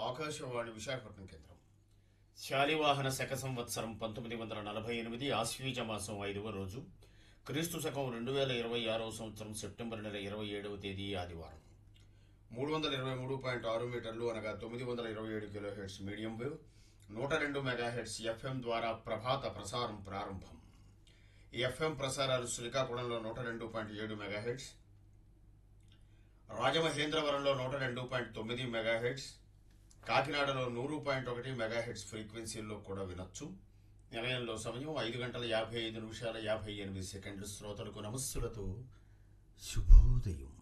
ఆకాశవాణి విశాఖపట్నం కేంద్రం శాలివాహన శక సంవత్సరం పంతొమ్మిది వందల నలభై ఎనిమిది ఆశ్వీజ మాసం ఐదవ రోజు క్రీస్తు శకం రెండు వేల ఇరవై ఆరవ సంవత్సరం సెప్టెంబర్ నెల ఇరవై ఏడవ తేదీ ఆదివారం మూడు వందల ఇరవై మూడు పాయింట్ ఆరు మీటర్లు అనగా తొమ్మిది వందల ఇరవై ఏడు కిలో హెడ్స్ మీడియం వేవ్ నూట రెండు మెగా హెడ్స్ ఎఫ్ఎం ద్వారా ప్రభాత ప్రసారం ప్రారంభం ఈ ఎఫ్ఎం ప్రసారాలు శ్రీకాకుళంలో నూట రెండు పాయింట్ ఏడు మెగా హెడ్స్ రాజమహేంద్రవరంలో నూట రెండు పాయింట్ తొమ్మిది మెగా హెడ్స్ కాకినాడలో నూరు పాయింట్ ఒకటి మెగా హెడ్స్ ఫ్రీక్వెన్సీల్లో కూడా వినొచ్చు నిలయంలో సమయం ఐదు గంటల యాభై ఐదు నిమిషాల యాభై ఎనిమిది సెకండ్లు శ్రోతలకు నమస్సులతో శుభోదయం